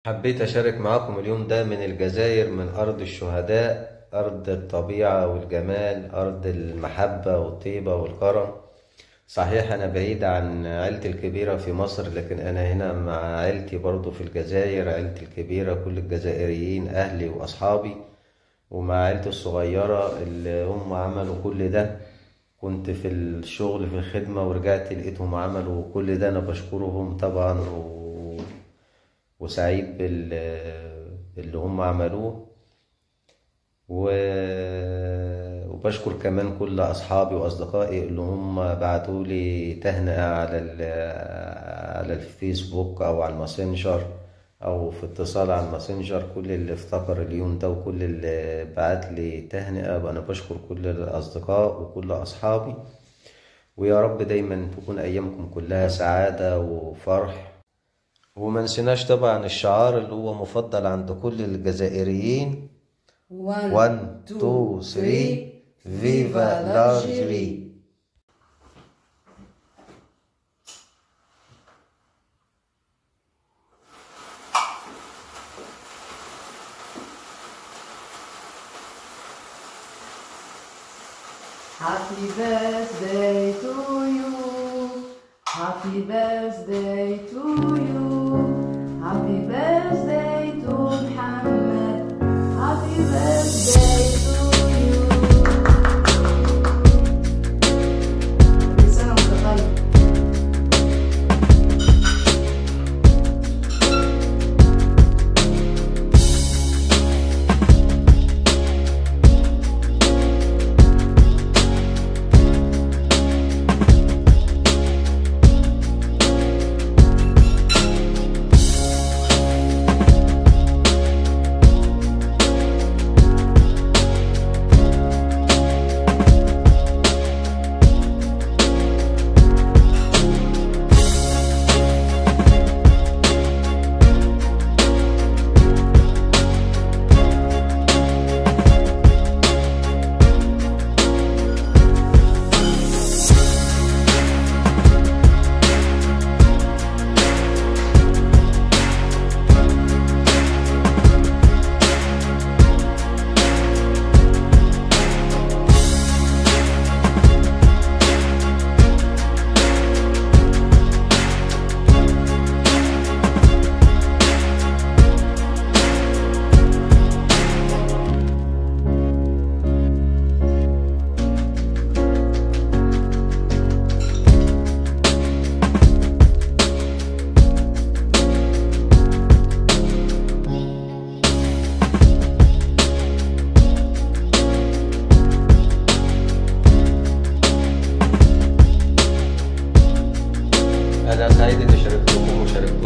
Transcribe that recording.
حبيت أشارك معاكم اليوم ده من الجزائر من أرض الشهداء أرض الطبيعة والجمال أرض المحبة والطيبة والكرم صحيح أنا بعيد عن عيلتي الكبيرة في مصر لكن أنا هنا مع عيلتي برضو في الجزائر عيلتي الكبيرة كل الجزائريين أهلي وأصحابي ومع عيلتي الصغيرة اللي هم عملوا كل ده كنت في الشغل في الخدمة ورجعت لقيتهم عملوا كل ده أنا بشكرهم طبعا و... وسعيد بال... باللي هم عملوه و... وبشكر كمان كل أصحابي وأصدقائي اللي هم بعتوا لي تهنئة على ال... على الفيسبوك أو على الماسنجر أو في اتصال على الماسنجر كل اللي افتكر اليوم ده وكل اللي بعت لي تهنئة أنا بشكر كل الأصدقاء وكل أصحابي ويا رب دايما تكون أيامكم كلها سعادة وفرح وما نسيناش طبعا الشعار اللي هو مفضل عند كل الجزائريين 1 2 3 فيفا لارجري Happy birthday to you. Happy birthday to you. Happy birthday to Muhammad. Happy birthday to you. كل سنة وانت طيب. أنا سعيد إني شاركتكم وشاركت